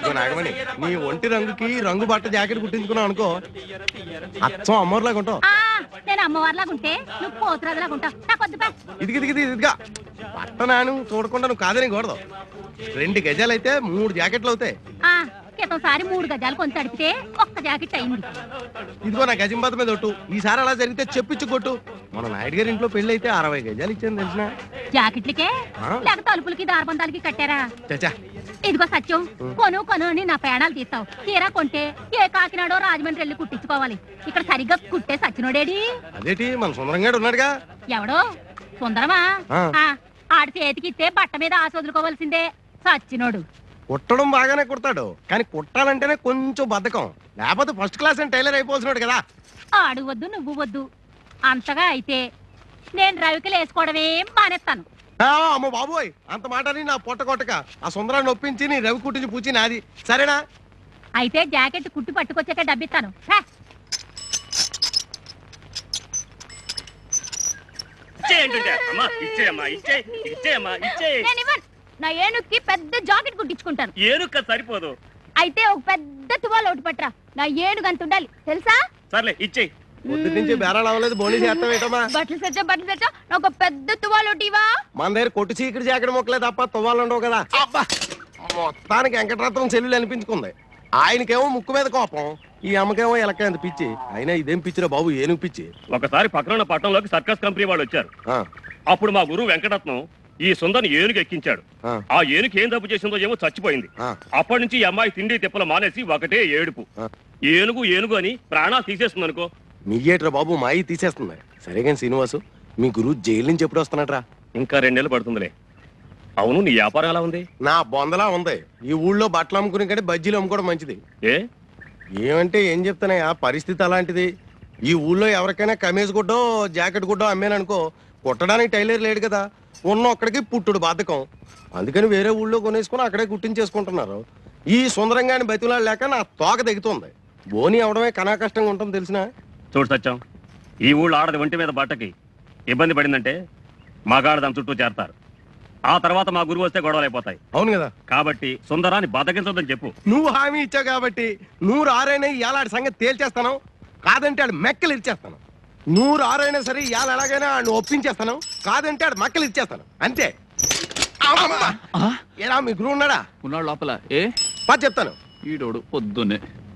ఇదిగో నాగమణి నీ ఒంటి రంగుకి రంగు బట్ట జాకెట్ కుట్టించుకున్నావు అనుకో అచ్చం అమ్మోర్లాగా ఉంటావు ఆ, నేను అమ్మవారిలాగా ఉంటే నువ్వు పోతురాజులాగా ఉంటావు నాకు వద్దు బా. ఇదిగి ఇదిగి ఇదిగా బట్ట నాను చూడకుండా నువ్వు కాదని కూడదు రెండు గజాలు అయితే మూడు జాకెట్లు అవుతాయి ఆ క్రితం సారి మూడు గజాలు కొంత అడిపితే ఒక్క జాకెట్ అయింది ఇదిగో నా గజంబాత మీద ఒట్టు ఈసారి అలా జరిగితే చెప్పించు కొట్టు మన నాయుడు గారి ఇంట్లో పెళ్లి అయితే అరవై గజాలు ఇచ్చాను తెలిసిన జాకెట్లకే ఆ? లేక తలుపులకి దారబంధాలకి కట్టారా చచ్చా ఇదిగో సత్యం కొను కొను అని నా ప్రాణాలు తీస్తావు తీరా కొంటే ఏ కాకినాడో రాజమండ్రి వెళ్ళి కుట్టించుకోవాలి ఇక్కడ సరిగ్గా కుట్టే సచ్చినోడేడి అదేటి మన సుందరంగాడు ఉన్నాడుగా ఎవడో సుందరమా ఆ. ఆ, ఆడి చేతికిస్తే బట్ట మీద ఆశ వదులుకోవాల్సిందే సచ్చినోడు కుట్టడం బాగానే కుడతాడు కానీ కుట్టాలంటేనే కొంచెం బద్ధకం లేకపోతే ఫస్ట్ క్లాస్ అని టైలర్ అయిపోతున్నాడు కదా ఆడు వద్దు నువ్వు వద్దు అంతగా అయితే నేను రవికలు వేసుకోవడమే మానేస్తాను ఆ, అమ్మ బాబోయ్ అంత మాట అని నా పొట్ట కొట్టక ఆ సుందరాన్ని ఒప్పించి నీ రవి కుట్టించి పూచి నాది సరేనా అయితే జాకెట్ కుట్టి పట్టుకొచ్చాక డబ్బిస్తాను హే, ఇచ్చేయంటుంటే అమ్మా ఇచ్చేయమ్మా ఇచ్చే ఇచ్చేయమ్మా ఇచ్చే నేను ఇవ్వను. నా ఏనుక్కి పెద్ద జాకెట్ కుట్టించుకుంటాను ఏనుక్క సరిపోదు అయితే ఒక పెద్ద తువాలు ఒకటి పట్టరా నా ఏనుగు అంత ఉండాలి తెలుసా సర్లే ఇచ్చేయి పొద్దు నుంచి బేరాలు అవ్వలేదు బోనీ చేస్తాం ఏంటమ్మా బట్టలు సచ్చా బట్టలు సచ్చా నాకు ఒక పెద్ద తువాలు ఒకటి ఇవా మన దగ్గర కొట్టు చీకటి జాకెట్ మొక్కలే తప్ప తువ్వాలు ఉండవు కదా అబ్బా మొత్తానికి వెంకటరత్నం చెల్లెలు అనిపించుకుంది ఆయనకేమో ముక్కు మీద కోపం ఈ అమ్మకేమో ఎలక పిచ్చి అయినా ఇదేం పిచ్చిరా బాబు ఏనుగు పిచ్చి ఒకసారి పక్కన ఉన్న పట్టణంలోకి సర్కస్ కంపెనీ వాళ్ళు వచ్చారు ఆ, అప్పుడు మా గురువు వెంకటరత్నం ఈ సుందర్ని ఏనుగు ఎక్కించాడు ఆ, ఆ ఏనుగు ఏం తప్పు చేసిందో ఏమో చచ్చిపోయింది ఆ. అప్పటి నుంచి ఈ అమ్మాయి తిండి తిప్పలు మానేసి ఒకటే ఏడుపు ఆ. ఏనుగు ఏనుగు అని ప్రాణాలు తీసేస్తుంది అనుకో నీయేట్రా బాబు మాయి తీసేస్తుంది సరే కానీ శ్రీనివాసు మీ గురువు జైలు నుంచి ఎప్పుడు వస్తున్నాడ్రా ఇంకా రెండేళ్ళు పడుతుందిలే అవును నీ వ్యాపారం ఎలా ఉంది నా బొందలా ఉంది ఈ ఊళ్ళో బట్టలు అమ్ముకునే కంటే బజ్జీలు అమ్ముకోవడం మంచిది ఏ ఏమంటే ఏం చెప్తానయ్యా పరిస్థితి అలాంటిది ఈ ఊళ్ళో ఎవరికైనా కమీజ్ గుడ్డో జాకెట్ గుడ్డో అమ్మాననుకో కుట్టడానికి టైలర్ లేడు కదా ఉన్న ఒక్కడికి పుట్టుడు బాధకం అందుకని వేరే ఊళ్ళో కొనేసుకుని అక్కడే కుట్టించేసుకుంటున్నారు ఈ సుందరంగాని బతిలాడు లేక నా తోక తెగుతుంది బోని అవడమే కనా కష్టంగా ఉంటుంది తెలిసిన చూడు సత్యం ఈ ఊళ్ళో ఆడది ఒంటి మీద బట్టకి ఇబ్బంది పడిందంటే మగాడు దాని చుట్టూ చేరతారు ఆ తర్వాత మా గురువు వస్తే గొడవలు అయిపోతాయి అవును కదా కాబట్టి సుందరాన్ని బతకించొద్దని చెప్పు నువ్వు హామీ ఇచ్చావు కాబట్టి నూరు ఆరైనా ఇవాళ సంగతి తేల్చేస్తాను కాదంటే ఆడు మెక్కలు ఇచ్చేస్తాను నూరు ఆరైనా సరే ఇవాళ ఎలాగైనా ఆడు ఒప్పించేస్తాను కాదంటే ఆడు మక్కలు ఇచ్చేస్తాను అంతే అమ్మమ్మ! ఏరా మీ గురువు ఉన్నాడా ఉన్నాడు లోపల ఏ పా చెప్తాను ఈడోడు పొద్దున్నే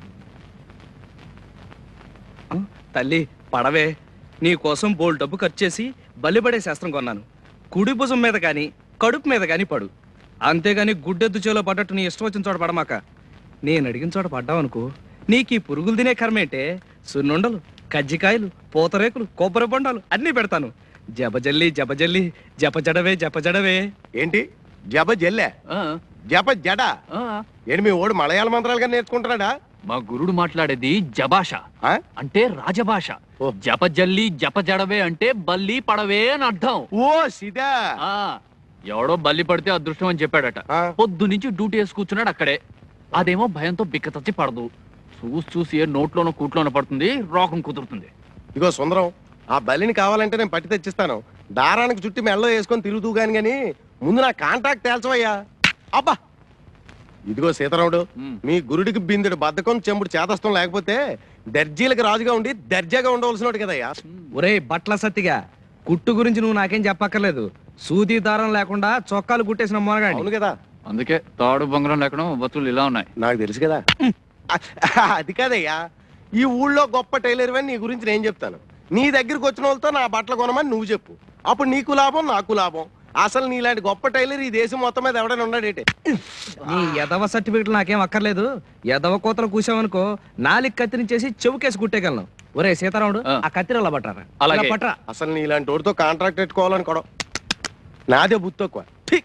తల్లి పడవే నీ కోసం బోల్ డబ్బు ఖర్చు చేసి బలిపడే శాస్త్రం కొన్నాను కుడి భుజం మీద కానీ కడుపు మీద కానీ పడు అంతేగాని గుడ్డెద్దు చేలో పడ్డట్టు నీ ఇష్టం వచ్చిన చోట పడమాక నేను అడిగిన చోట పడ్డావనుకో నీకు ఈ పురుగులు తినే కర్మేంటే సున్నుండలు కజ్జికాయలు పూతరేకులు కొబ్బరి బొండాలు అన్నీ పెడతాను జబజల్లి జబజల్లి జపజడవే జపజడవే ఏంటి జప జల్లె ఆ, జప జడ ఆ. ఏంటి మీ ఓడు మలయాళ మంత్రాలుగా నేర్చుకుంటున్నాడా మా గురుడు మాట్లాడేది జభాష ఆ? అంటే రాజభాష ఓ. జపజల్లి జపజడవే అంటే బల్లి పడవే అని అర్థం ఓ సిదా ఆ ఎవడో బల్లి పడితే అదృష్టం అని చెప్పాడట ఆ. పొద్దు నుంచి డ్యూటీ వేసి కూర్చున్నాడు అక్కడే అదేమో భయంతో బిక్కతచ్చి పడదు చూసి చూసి ఏ నోట్లోనో కూట్లోనో పడుతుంది రోగం కుదురుతుంది ఇగో సుందరం ఆ బలిని కావాలంటే నేను పట్టి తెచ్చిస్తాను దారానికి చుట్టి మెల్లో వేసుకొని తిరుగుతూ గాని గాని ముందు నా కాంటాక్ట్ తేల్చవయ్యా అబ్బా ఇదిగో సీతారాముడు ఉమ్. మీ గురుడికి బిందుడు బద్ధకం చెంబుడు చేతస్థం లేకపోతే దర్జీలకు రాజుగా ఉండి దర్జాగా ఉండవలసినోడు కదయ్యా ఒరేయ్ బట్ల సత్తిగా కుట్టు గురించి నువ్వు నాకేం చెప్పక్కర్లేదు సూది దారం లేకుండా చొక్కాలు కుట్టేసిన మొనగాడి అవును కదా అందుకే తాడు బొంగరం లేకుండా బతులు ఇలా ఉన్నాయి నాకు తెలుసు కదా అ- అది కాదయ్యా ఈ ఊళ్ళో గొప్ప టైలర్ అని నీ గురించి నేను చెప్తాను నీ దగ్గరికి వచ్చిన వాళ్ళతో నా బట్టలు కొనమని నువ్వు చెప్పు అప్పుడు నీకు లాభం నాకు లాభం అసలు నీలాంటి గొప్ప టైలర్ ఈ దేశం మొత్తం మీద ఎవడైనా ఉన్నాడేటే నీ ఎదవ సర్టిఫికెట్లు నాకేం అక్కర్లేదు ఎదవ కోతలు కూసావనుకో నాలుగు కత్తిరించేసి చెవుకేసి కుట్టేయగలను ఒరే సీతారాముడు ఆ. ఆ కత్తిరి అలా పట్టరా అలాగే. ఇలా పట్టరా అసలు నీలాంటి వాడితో కాంట్రాక్ట్ పెట్టుకోవాలనుకోవడం నాదే బుద్ధి తక్కువ ఠీ.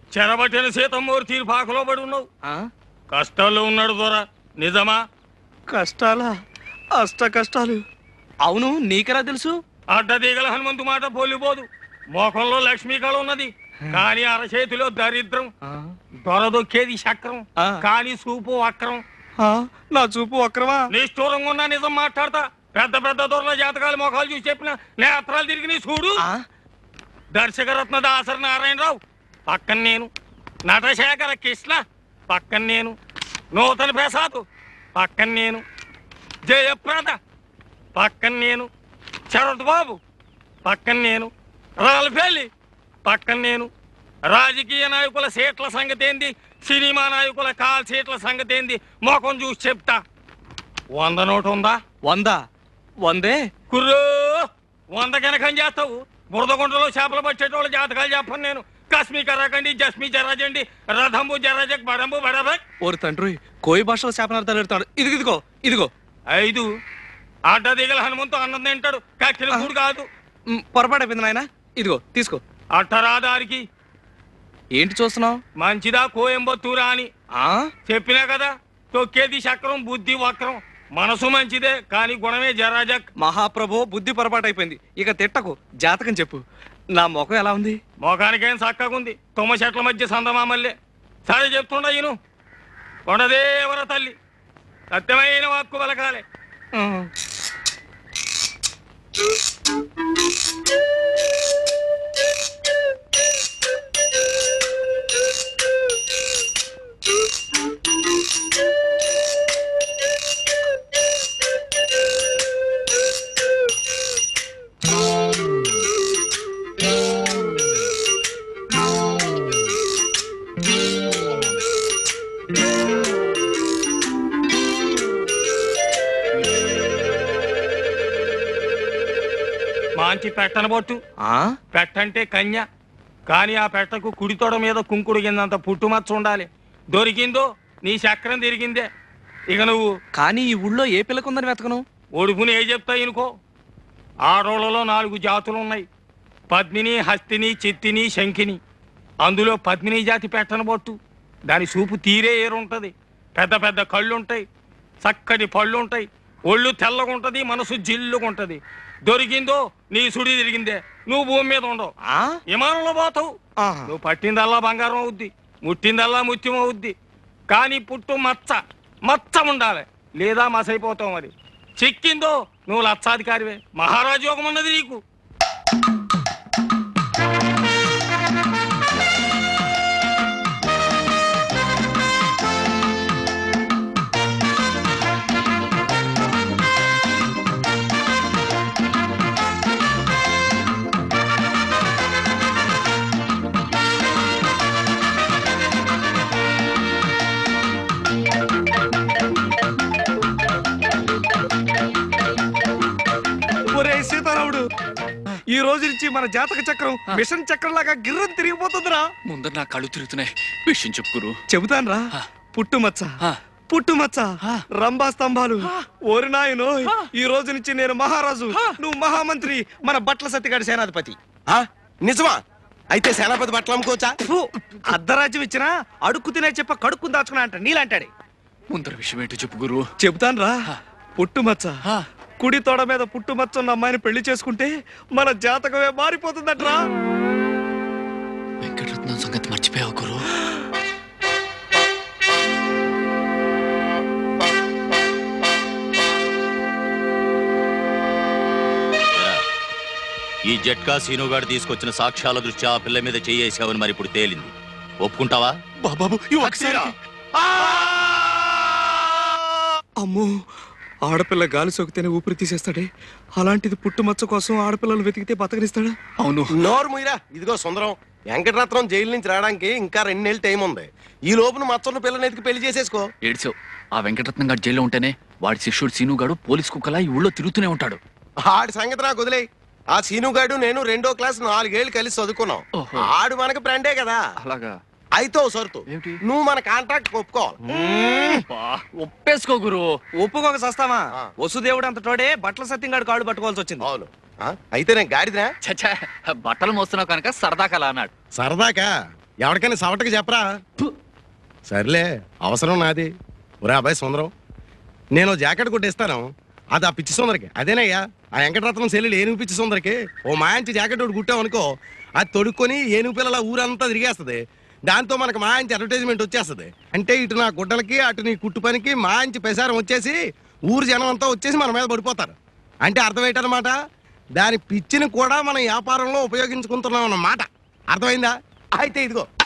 చెరబట్టిన సీతమ్మూరి తీరు పాకలో పడి ఉన్నావు ఆ? కష్టాల్లో ఉన్నాడు దొరా నిజమా కష్టాలా అష్ట కష్టాలు అవును నీకెలా తెలుసు అడ్డదీగల హనుమంతు మాట పోలిపోదు మోకంలో లక్ష్మీ కళ ఉన్నది కానీ అరచేతిలో దరిద్రం ఆ? దొరదొక్కేది చక్రం ఆ. కానీ చూపు వక్రం ఆ? నా చూపు వక్రమా నిష్ఠూరంగా ఉన్నా నిజం మాట్లాడతా పెద్ద పెద్ద దొరల జాతకాలు మొఖాలు చూసి చెప్పిన నేత్రాలు తిరిగి నీ చూడు ఆ? దర్శకరత్న దాసరి నారాయణరావు పక్కన నేను నటశేఖర కృష్ణ పక్కన నేను నూతన ప్రసాద్ పక్కన నేను జయప్రద పక్కన నేను శరత్ బాబు పక్కన నేను రాల్ఫెల్లి పక్కన నేను రాజకీయ నాయకుల సీట్ల సంగతి ఏంది సినిమా నాయకుల కాల్ సీట్ల సంగతి ఏంది మొఖం చూసి చెప్తా వంద నోటు ఉందా వంద వందే కుర్రో వంద కనకం చేస్తావు బురదగుంటలో చేపలు పట్టేటోళ్ళ జాతకాలు చెప్పను నేను కశ్మీ కరాకండి జస్మి జరాజండి రథంబు జరాజక్ బడంబు బడబక్ ఓరి తండ్రి కోయి భాషలో శాపనార్థాలు పెడతాడు ఇదిగో ఇదిగో ఇదిగో ఐదు అడ్డ దిగల హనుమంతు అన్నం తింటాడు కక్కిల కూడు కాదు మ్, పొరపాటు అయిపోయింది నాయన ఇదిగో తీసుకో అట్టరాదారికి ఏంటి చూస్తున్నావు మంచిదా కోయంబత్తూరా అని ఆ చెప్పినా కదా తొక్కేది చక్రం బుద్ధి వక్రం మనసు మంచిదే కానీ గుణమే జరాజక్ మహాప్రభు బుద్ధి పొరపాటు అయిపోయింది ఇక తిట్టకు జాతకం చెప్పు నా ముఖం ఎలా ఉంది మొఖానికేం చక్కగుంది తుమ్మ చెట్ల మధ్య సందమామల్లే సరే చెప్తుండ ఈను కొండదేవర తల్లి సత్యమైన వాక్కు పలకాలే ఆ. మాంచి పెట్టన బొట్టు ఆ? పెట్టంటే కన్య కానీ ఆ పెట్టకు కుడితోడ మీద కుంకుడు కిందంత పుట్టుమచ్చ ఉండాలి దొరికిందో నీ చక్రం తిరిగిందే ఇక నువ్వు కానీ ఈ ఊళ్ళో ఏ పిల్లకుందని వెతకను ఒడుపుని ఏ చెప్తా ఇనుకో ఆడోళ్ళలో నాలుగు జాతులు ఉన్నాయి పద్మిని హస్తిని చిత్తిని శంఖిని అందులో పద్మిని జాతి పెట్టన బొట్టు దాని చూపు తీరే ఏరుంటది పెద్ద పెద్ద కళ్ళుంటాయి చక్కటి పళ్ళుంటాయి ఒళ్ళు తెల్లగుంటది మనసు జిల్లుగుంటది దొరికిందో నీ సుడి తిరిగిందే నువ్వు భూమి మీద ఉండవు ఆ? విమానంలో పోతావు ఆహా. నువ్వు పట్టిందల్లా బంగారం అవుద్ది ముట్టిందల్లా ముత్యం అవుద్ది కానీ పుట్టు మచ్చ మచ్చ ఉండాలి లేదా మసైపోతావు మరి చిక్కిందో నువ్వు లక్షాధికారివే మహారాజు యోగం ఉన్నది నీకు ఒరే సీతారాముడు ఈ రోజు నుంచి మన జాతక చక్రం మిషన్ చక్రం లాగా గిర్రం తిరిగిపోతుందిరా ముందర నా కళ్ళు తిరుగుతున్నాయి విషయం చెప్పు గురు చెబుతాన్రా పుట్టుమచ్చ ఆ. పుట్టుమచ్చ ఆ. రంభా స్తంభాలు ఓరి నాయనో ఈ రోజు నుంచి నేను మహారాజు నువ్వు మహామంత్రి మన బట్ల సత్తిగాడి సేనాధిపతి ఆ? నిజమా అయితే సేనాపతి బట్టలు అమ్ముకోవచ్చా ఫు, అర్ధరాజ్యం ఇచ్చినా అడుక్కు తినే చెప్ప కడుక్కుని దాచుకున్నా అంట నీలాంటాడే ముందర విషయం ఏంటో చెప్పు గురు చెబుతాన్రా పుట్టుమచ్చ ఆ. కుడి తోడ మీద పుట్టుమచ్చ ఉన్న అమ్మాయిని పెళ్లి చేసుకుంటే మన జాతకమే మారిపోతుందట్రా వెంకటరత్నం సంగతి మర్చిపోయావు గురు ఈ జట్కా సీనుగాడు తీసుకొచ్చిన సాక్ష్యాల దృష్ట్యా ఆ పిల్ల మీద చేయేసావని మరి ఇప్పుడు తేలింది ఒప్పుకుంటావా బాబాబు ఈ ఒకసారి అమ్మో ఆడపిల్ల గాలి సోకితేనే ఊపిరి తీసేస్తాడే అలాంటిది పుట్టుమచ్చ కోసం ఆడపిల్లలు వెతికితే బతకనిస్తాడా అవును నోరు ముయిరా ఇదిగో సుందరం వెంకటరత్నం జైలు నుంచి రావడానికి ఇంకా రెండు నెలలు టైం ఉంది ఈ లోపున మచ్చన్న పిల్లని ఎతికి పెళ్లి చేసేసుకో ఏడ్చావు ఆ వెంకటరత్నం గారు జైల్లో ఉంటేనే వాడి శిష్యుడు సీను గాడు పోలీస్ కుక్కలా ఈ ఊళ్ళో తిరుగుతూనే ఉంటాడు ఆడి సంగతి నాకు వదిలే ఆ సీనుగాడు నేను రెండో క్లాస్ నాలుగేళ్లు కలిసి చదువుకున్నాం ఓహో. ఆడు మనకు ఫ్రెండే కదా అలాగా అయితే ఓ సరుతు ఏమిటి? నువ్వు మన కాంట్రాక్ట్ ఒప్పుకోవాలి ఒప్పేసుకో గురు ఒప్పుకోక సస్తావా ఆ. వసుదేవుడు అంత తోడే బట్టల సత్యంగాడు కాళ్ళు పట్టుకోవాల్సి వచ్చింది అవును ఆ? అయితే నేను గాడిదనా చచ్చా బట్టలు మోస్తున్నావు కనుక సరదా కల అన్నాడు సరదాకా ఎవరికైనా సవటకి చెప్పరా ఫు. సర్లే అవసరం నాది ఒరే అబ్బాయి సుందరం నేను ఓ జాకెట్ కొట్టేస్తాను అది ఆ పిచ్చి సుందరికి అదేనయ్యా ఆ వెంకటరత్నం సెల్లుడు ఏనుగు పిచ్చి సుందరికి ఓ మాంచి జాకెట్ ఒకటి కుట్టాం అనుకో అది తొడుక్కొని ఏనుగు పిల్లల ఊరంతా తిరిగేస్తుంది దాంతో మనకు మాంచి అడ్వర్టైజ్మెంట్ వచ్చేస్తుంది అంటే ఇటు నా గుడ్డలకి అటు నీ కుట్టు పనికి మాంచి ప్రసారం వచ్చేసి ఊరు జనం అంతా వచ్చేసి మన మీద పడిపోతారు అంటే అర్థం ఏంటన్నమాట దాని పిచ్చిని కూడా మనం వ్యాపారంలో ఉపయోగించుకుంటున్నాం అన్నమాట అర్థమైందా అయితే ఇదిగో